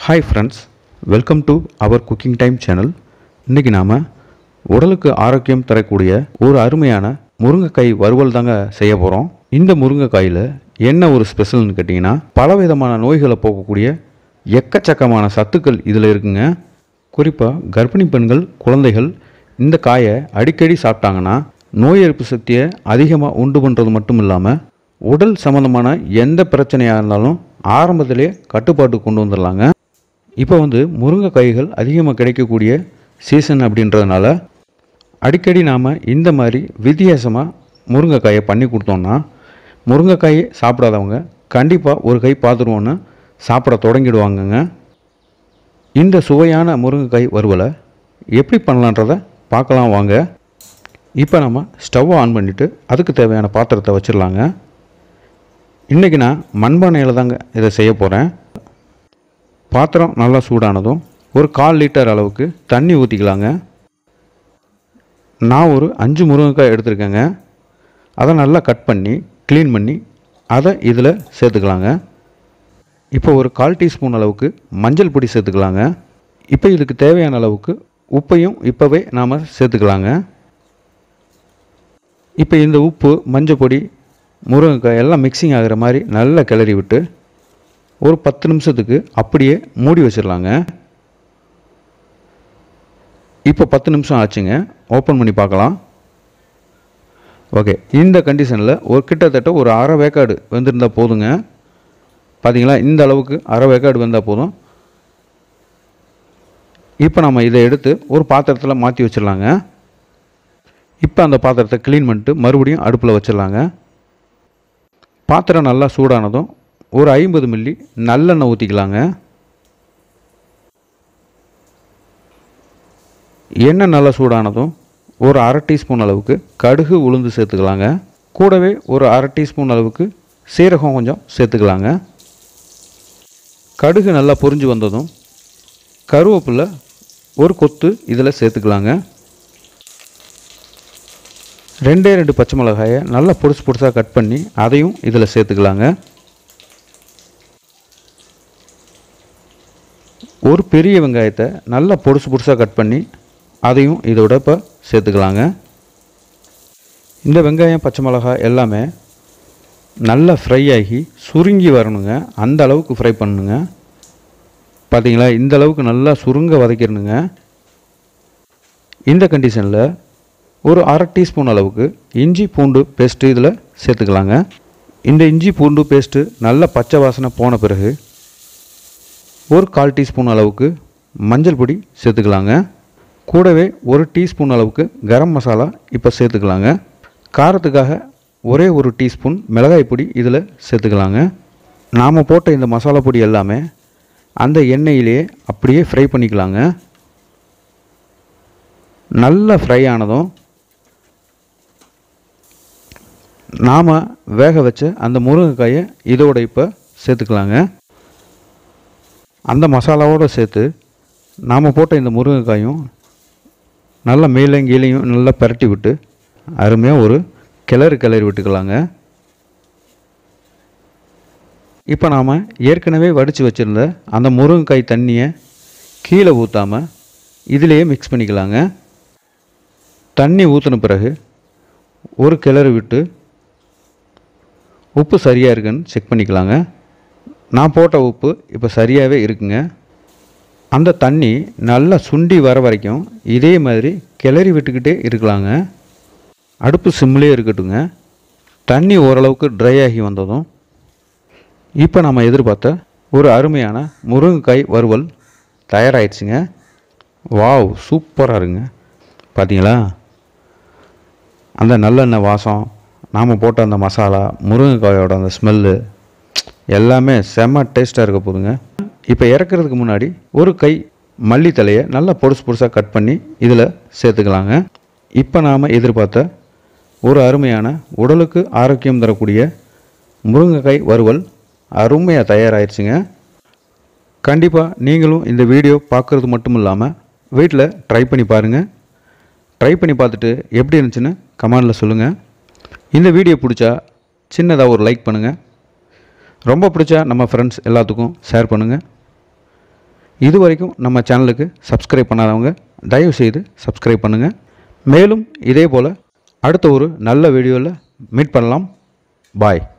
hi friends welcome to our cooking time channel இன்றைக்கி நாம் உடலுக்கு ஆரோக்கியம் தரக்கூடிய ஒரு அருமையான முருங்கைக்காய் வறுவல் தாங்க செய்ய போகிறோம் இந்த முருங்கைக்காயில் என்ன ஒரு ஸ்பெஷல்னு கேட்டிங்கன்னா பலவிதமான நோய்களை போக்கக்கூடிய எக்கச்சக்கமான சத்துக்கள் இதில் இருக்குங்க குறிப்பாக கர்ப்பிணி பெண்கள் குழந்தைகள் இந்த காயை அடிக்கடி சாப்பிட்டாங்கன்னா நோய் எதிர்ப்பு சக்தியை அதிகமாக உண்டு பண்ணுறது மட்டும் இல்லாமல் உடல் சம்மந்தமான எந்த பிரச்சனையாக இருந்தாலும் ஆரம்பத்திலே கட்டுப்பாட்டுக்கு கொண்டு வந்துடலாங்க இப்போ வந்து முருங்கைக்காய்கள் அதிகமாக கிடைக்கக்கூடிய சீசன் அப்படின்றதுனால அடிக்கடி நாம் இந்த மாதிரி வித்தியாசமாக முருங்கைக்காயை பண்ணி கொடுத்தோம்னா முருங்கைக்காயை சாப்பிடாதவங்க கண்டிப்பாக ஒரு கை பார்த்துருவோன்னு சாப்பிட தொடங்கிடுவாங்கங்க இந்த சுவையான முருங்கைக்காய் வறுவலை எப்படி பண்ணலான்றத பார்க்கலாம் வாங்க இப்போ நம்ம ஸ்டவ்வை ஆன் பண்ணிவிட்டு அதுக்கு தேவையான பாத்திரத்தை வச்சிடலாங்க இன்றைக்கி நான் மண்பானையில் தாங்க இதை செய்ய போகிறேன் பாத்திரம் நல்லா சூடானதும் ஒரு கால் லிட்டர் அளவுக்கு தண்ணி ஊற்றிக்கலாங்க நான் ஒரு அஞ்சு முருங்கைக்காய் எடுத்திருக்கேங்க அதை நல்லா கட் பண்ணி க்ளீன் பண்ணி அதை இதில் சேர்த்துக்கலாங்க இப்போ ஒரு கால் டீஸ்பூன் அளவுக்கு மஞ்சள் பொடி சேர்த்துக்கலாங்க இப்போ இதுக்கு தேவையான அளவுக்கு உப்பையும் இப்போவே நாம் சேர்த்துக்கலாங்க இப்போ இந்த உப்பு மஞ்சள் பொடி முருங்கைக்காய் எல்லாம் மிக்சிங் ஆகிற மாதிரி நல்லா கிளறி விட்டு ஒரு பத்து நிமிஷத்துக்கு அப்படியே மூடி வச்சிடலாங்க இப்போ பத்து நிமிஷம் ஆச்சுங்க ஓப்பன் பண்ணி பார்க்கலாம் ஓகே இந்த கண்டிஷனில் ஒரு கிட்டத்தட்ட ஒரு அரை வேக்காடு வெந்திருந்தால் போதுங்க பார்த்தீங்களா இந்த அளவுக்கு அரை வேக்காடு வெந்தால் போதும் இப்போ நம்ம இதை எடுத்து ஒரு பாத்திரத்தில் மாற்றி வச்சிடலாங்க இப்போ அந்த பாத்திரத்தை க்ளீன் பண்ணிட்டு மறுபடியும் அடுப்பில் வச்சிடலாங்க பாத்திரம் நல்லா சூடானதும் ஒரு ஐம்பது மில்லி நல்லெண்ணெய் ஊற்றிக்கலாங்க எண்ணெய் நல்லா சூடானதும் ஒரு அரை டீஸ்பூன் அளவுக்கு கடுகு உளுந்து சேர்த்துக்கலாங்க கூடவே ஒரு அரை டீஸ்பூன் அளவுக்கு சீரகம் கொஞ்சம் சேர்த்துக்கலாங்க கடுகு நல்லா பொரிஞ்சு வந்ததும் கருவேப்பிலை ஒரு கொத்து இதில் சேர்த்துக்கலாங்க ரெண்டே ரெண்டு பச்சை மிளகாயை நல்லா பொடிசு பொடிசாக கட் பண்ணி அதையும் இதில் சேர்த்துக்கலாங்க ஒரு பெரிய வெங்காயத்தை நல்லா பொடிசு பொடிசாக கட் பண்ணி அதையும் இதோட இப்போ சேர்த்துக்கலாங்க இந்த வெங்காயம் பச்சை மிளகாய் எல்லாமே நல்லா ஃப்ரை ஆகி சுருங்கி வரணுங்க அந்த அளவுக்கு ஃப்ரை பண்ணணுங்க பார்த்தீங்களா இந்த அளவுக்கு நல்லா சுருங்க வதக்கிடணுங்க இந்த கண்டிஷனில் ஒரு அரை டீஸ்பூன் அளவுக்கு இஞ்சி பூண்டு பேஸ்ட்டு இதில் சேர்த்துக்கலாங்க இந்த இஞ்சி பூண்டு பேஸ்ட்டு நல்ல பச்சை வாசனை போன பிறகு ஒரு கால் டீஸ்பூன் அளவுக்கு மஞ்சள் பொடி சேர்த்துக்கலாங்க கூடவே ஒரு டீஸ்பூன் அளவுக்கு கரம் மசாலா இப்போ சேர்த்துக்கலாங்க காரத்துக்காக ஒரே ஒரு டீஸ்பூன் மிளகாய் பொடி இதில் சேர்த்துக்கலாங்க நாம் போட்ட இந்த மசாலா பொடி எல்லாமே அந்த எண்ணெயிலேயே அப்படியே ஃப்ரை பண்ணிக்கலாங்க நல்லா ஃப்ரை ஆனதும் நாம் வேக வச்ச அந்த முருங்கைக்காயை இதோட இப்போ சேர்த்துக்கலாங்க அந்த மசாலாவோடு சேர்த்து நாம் போட்ட இந்த முருங்கைக்காயும் நல்லா மேலேயும் கீழேயும் நல்லா பரட்டி விட்டு அருமையாக ஒரு கிளறு கிளறி விட்டுக்கலாங்க இப்போ நாம் ஏற்கனவே வடித்து வச்சுருந்த அந்த முருங்கைக்காய் தண்ணியை கீழே ஊற்றாமல் இதிலேயே மிக்ஸ் பண்ணிக்கலாங்க தண்ணி ஊற்றின பிறகு ஒரு கிளறு விட்டு உப்பு சரியாக இருக்குன்னு செக் பண்ணிக்கலாங்க நான் போட்ட உப்பு இப்போ சரியாகவே இருக்குங்க அந்த தண்ணி நல்லா சுண்டி வர வரைக்கும் இதே மாதிரி கிளறி விட்டுக்கிட்டே இருக்கலாங்க அடுப்பு சிம்லேயே இருக்கட்டுங்க தண்ணி ஓரளவுக்கு ட்ரை ஆகி வந்ததும் இப்போ நம்ம எதிர்பார்த்த ஒரு அருமையான முருங்கைக்காய் வறுவல் தயாராகிடுச்சுங்க வாவ் சூப்பராக இருங்க பார்த்தீங்களா அந்த நல்லெண்ணெய் வாசம் நாம் போட்ட அந்த மசாலா முருங்கைக்காயோட அந்த ஸ்மெல்லு எல்லாமே செம்ம டேஸ்ட்டாக இருக்க போதுங்க இப்போ இறக்குறதுக்கு முன்னாடி ஒரு கை மல்லித்தலையை நல்லா பொடுசு பொடுசாக கட் பண்ணி இதில் சேர்த்துக்கலாங்க இப்போ நாம் எதிர்பார்த்த ஒரு அருமையான உடலுக்கு ஆரோக்கியம் தரக்கூடிய முருங்கைக்காய் வறுவல் அருமையாக தயாராகிடுச்சுங்க கண்டிப்பாக நீங்களும் இந்த வீடியோ பார்க்குறது மட்டும் இல்லாமல் வீட்டில் ட்ரை பண்ணி பாருங்கள் ட்ரை பண்ணி பார்த்துட்டு எப்படி இருந்துச்சுன்னு கமெண்டில் சொல்லுங்கள் இந்த வீடியோ பிடிச்சா சின்னதாக ஒரு லைக் பண்ணுங்கள் ரொம்ப பிடிச்சா நம்ம ஃப்ரெண்ட்ஸ் எல்லாத்துக்கும் ஷேர் பண்ணுங்கள் இது வரைக்கும் நம்ம சேனலுக்கு சப்ஸ்கிரைப் பண்ணாதவங்க தயவு செய்து சப்ஸ்கிரைப் பண்ணுங்கள் மேலும் இதே போல் அடுத்த ஒரு நல்ல வீடியோவில் மீட் பண்ணலாம் பாய்